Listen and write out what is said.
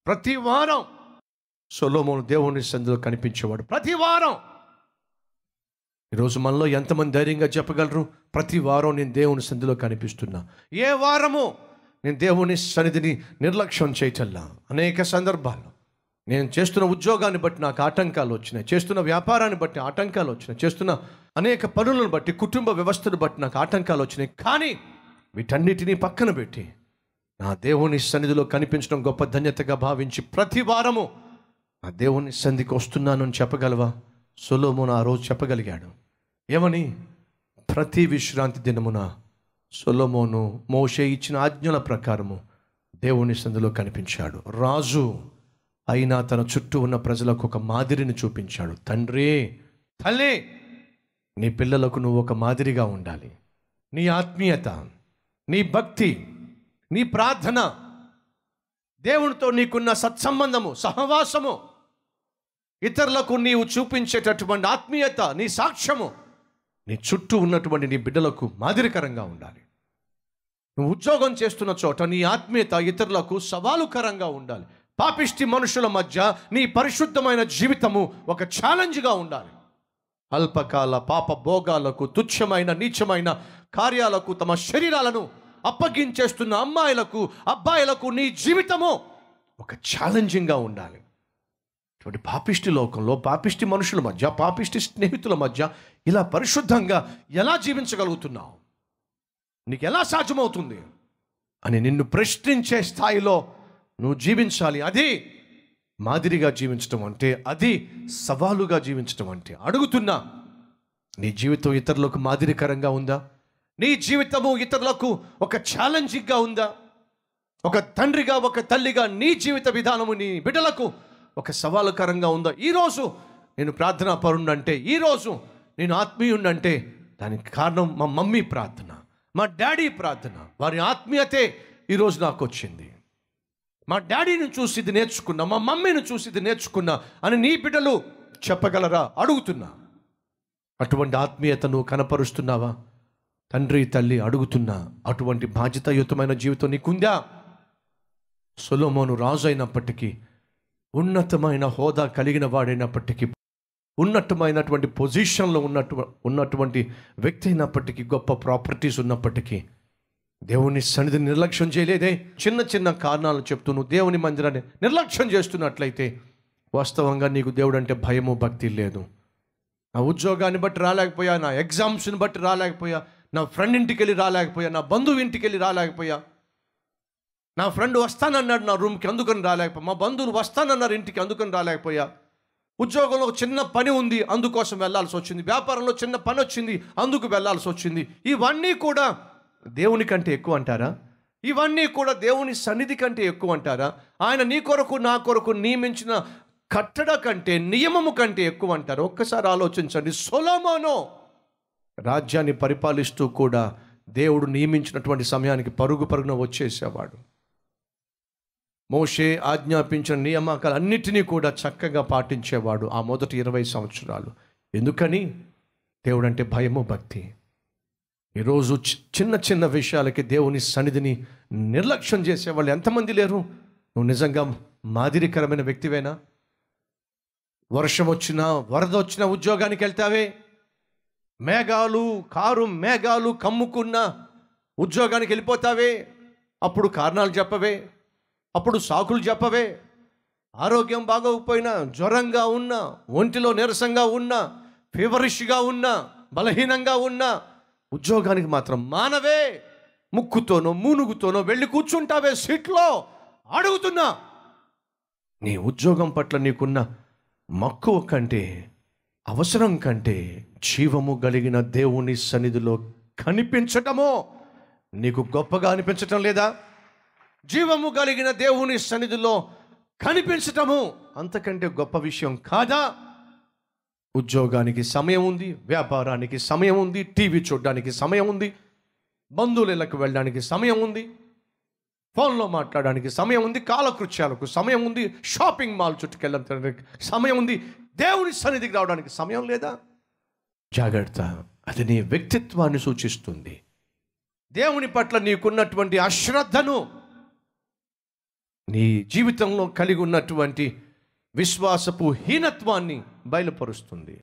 ప్రతి వారం సొలోమోను దేవుని సందులో కనిపించేవాడు ప్రతి వారం ఈరోజు మనలో ఎంతమంది ధైర్యంగా చెప్పగలరు ప్రతి వారం నేను దేవుని సన్నిధిలో కనిపిస్తున్నా ఏ వారము నేను దేవుని సన్నిధిని నిర్లక్ష్యం చేయటల్లా అనేక సందర్భాల్లో నేను చేస్తున్న ఉద్యోగాన్ని బట్టి నాకు ఆటంకాలు వచ్చినాయి చేస్తున్న వ్యాపారాన్ని బట్టి ఆటంకాలు వచ్చినాయి చేస్తున్న అనేక పనులను బట్టి కుటుంబ వ్యవస్థను బట్టి నాకు ఆటంకాలు వచ్చినాయి కానీ వీటన్నిటినీ పక్కన పెట్టి నా దేవుని సన్నిధిలో కనిపించడం గొప్ప ధన్యతగా భావించి ప్రతి వారము నా దేవుని సన్నిధికి వస్తున్నాను అని చెప్పగలవా సొలోమోను ఆ రోజు చెప్పగలిగాడు ఏమని ప్రతి విశ్రాంతి దినమున సొలోమోను మోషే ఇచ్చిన ఆజ్ఞల ప్రకారము దేవుని సందులో కనిపించాడు రాజు అయినా తన చుట్టూ ఉన్న ప్రజలకు ఒక మాదిరిని చూపించాడు తండ్రి తల్లి నీ పిల్లలకు నువ్వు ఒక మాదిరిగా ఉండాలి నీ ఆత్మీయత నీ భక్తి నీ ప్రార్థన దేవునితో నీకున్న సత్సంబంధము సహవాసము ఇతరులకు నీవు చూపించేటటువంటి ఆత్మీయత నీ సాక్ష్యము నీ చుట్టూ ఉన్నటువంటి నీ బిడ్డలకు మాదిరికరంగా ఉండాలి నువ్వు ఉద్యోగం చేస్తున్న చోట నీ ఆత్మీయత ఇతరులకు సవాలుకరంగా ఉండాలి పాపిష్టి మనుషుల మధ్య నీ పరిశుద్ధమైన జీవితము ఒక ఛాలెంజ్గా ఉండాలి అల్పకాల పాప భోగాలకు తుచ్చమైన నీచమైన కార్యాలకు తమ శరీరాలను అప్పగించేస్తున్న అమ్మాయిలకు అబ్బాయిలకు నీ జీవితము ఒక ఛాలెంజింగ్గా ఉండాలి ఇటువంటి పాపిష్టి లోకంలో పాపిష్టి మనుషుల మధ్య పాపిష్టి స్నేహితుల మధ్య ఇలా పరిశుద్ధంగా ఎలా జీవించగలుగుతున్నావు నీకు ఎలా సాధ్యమవుతుంది అని నిన్ను ప్రశ్నించే స్థాయిలో నువ్వు జీవించాలి అది మాదిరిగా జీవించడం అంటే అది సవాలుగా జీవించడం అంటే అడుగుతున్నా నీ జీవితం ఇతరులకు మాదిరికరంగా ఉందా నీ జీవితము ఇతరులకు ఒక ఛాలెంజింగ్గా ఉందా ఒక తండ్రిగా ఒక తల్లిగా నీ జీవిత విధానము నీ బిడ్డలకు ఒక సవాలుకరంగా ఉందా ఈరోజు నేను ప్రార్థనా పరుణ్ణంటే ఈరోజు నేను ఆత్మీయుణ్ణంటే దానికి కారణం మా మమ్మీ ప్రార్థన మా డాడీ ప్రార్థన వారి ఆత్మీయతే ఈరోజు నాకు వచ్చింది మా డాడీని చూసి ఇది నేర్చుకున్నా మా మమ్మీని చూసి ఇది నేర్చుకున్నా అని నీ బిడ్డలు చెప్పగలరా అడుగుతున్నా అటువంటి ఆత్మీయతను కనపరుస్తున్నావా తండ్రి తల్లి అడుగుతున్నా అటువంటి బాధ్యతాయుతమైన జీవితం నీకుందా సొలోమోను రాజు అయినప్పటికీ ఉన్నతమైన హోదా కలిగిన వాడైనప్పటికీ ఉన్నతమైనటువంటి పొజిషన్లో ఉన్నట్టు ఉన్నటువంటి వ్యక్తి అయినప్పటికీ గొప్ప ప్రాపర్టీస్ ఉన్నప్పటికీ దేవుని సన్నిధిని నిర్లక్ష్యం చేయలేదే చిన్న చిన్న కారణాలు చెప్తూ నువ్వు దేవుని మందిరాన్ని నిర్లక్ష్యం చేస్తున్నట్లయితే వాస్తవంగా నీకు దేవుడు అంటే భయము భక్తి లేదు నా ఉద్యోగాన్ని బట్టి రాలేకపోయా నా ఎగ్జామ్స్ని బట్టి రాలేకపోయా నా ఫ్రెండ్ ఇంటికి వెళ్ళి రాలేకపోయా నా బంధువు ఇంటికి వెళ్ళి రాలేకపోయా నా ఫ్రెండ్ వస్తానన్నాడు నా రూమ్కి అందుకని రాలేకపోయా మా బంధువులు వస్తానన్నారు ఇంటికి అందుకని రాలేకపోయా ఉద్యోగంలో ఒక చిన్న పని ఉంది అందుకోసం వెళ్ళాల్సి వచ్చింది వ్యాపారంలో చిన్న పని వచ్చింది అందుకు వెళ్ళాల్సి వచ్చింది ఇవన్నీ కూడా దేవుని కంటే ఎక్కువ అంటారా ఇవన్నీ కూడా దేవుని సన్నిధి కంటే ఎక్కువ అంటారా ఆయన నీ కొరకు నా కొరకు నియమించిన కట్టడ కంటే నియమము కంటే ఎక్కువ అంటారు ఒక్కసారి ఆలోచించండి సొలోమోనో రాజ్యాన్ని పరిపాలిస్తూ కూడా దేవుడు నియమించినటువంటి సమయానికి పరుగు పరుగున వచ్చేసేవాడు మోషే ఆజ్ఞాపించిన నియామకాలు అన్నిటినీ కూడా చక్కగా పాటించేవాడు ఆ మొదటి ఇరవై సంవత్సరాలు ఎందుకని దేవుడు అంటే భయము భక్తి ఈరోజు చి- చిన్న చిన్న విషయాలకి దేవుని సన్నిధిని నిర్లక్ష్యం చేసేవాళ్ళు ఎంతమంది లేరు నువ్వు నిజంగా మాదిరికరమైన వ్యక్తివేనా వర్షం వచ్చినా వరద వచ్చినా ఉద్యోగానికి వెళ్తావే మేఘాలు కారు మేఘాలు కమ్ముకున్న ఉద్యోగానికి వెళ్ళిపోతావే అప్పుడు కారణాలు చెప్పవే అప్పుడు సాకులు చెప్పవే ఆరోగ్యం బాగోకపోయినా జ్వరంగా ఉన్నా ఒంటిలో నీరసంగా ఉన్నా ఫీవరిష్గా ఉన్నా బలహీనంగా ఉన్నా ఉద్యోగానికి మాత్రం మానవే ముక్కుతోనో మూనుగుతోనో వెళ్ళి కూర్చుంటావే సీట్లో అడుగుతున్నా నీ ఉద్యోగం పట్ల నీకున్న మక్కువ కంటే అవసరం కంటే జీవము కలిగిన దేవుని సన్నిధిలో కనిపించటమో నీకు గొప్పగా అనిపించటం లేదా జీవము కలిగిన దేవుని సన్నిధిలో కనిపించటము అంతకంటే గొప్ప విషయం కాదా ఉద్యోగానికి సమయం ఉంది వ్యాపారానికి సమయం ఉంది టీవీ చూడడానికి సమయం ఉంది బంధువులకు వెళ్ళడానికి సమయం ఉంది ఫోన్లో మాట్లాడడానికి సమయం ఉంది కాలకృత్యాలకు సమయం ఉంది షాపింగ్ మాల్ చుట్టుకెళ్ళడానికి సమయం ఉంది దేవుని సన్నిధికి రావడానికి సమయం లేదా జాగ్రత్త అది నీ వ్యక్తిత్వాన్ని సూచిస్తుంది దేవుని పట్ల నీకున్నటువంటి అశ్రద్ధను నీ జీవితంలో కలిగి ఉన్నటువంటి విశ్వాసపు హీనత్వాన్ని బయలుపరుస్తుంది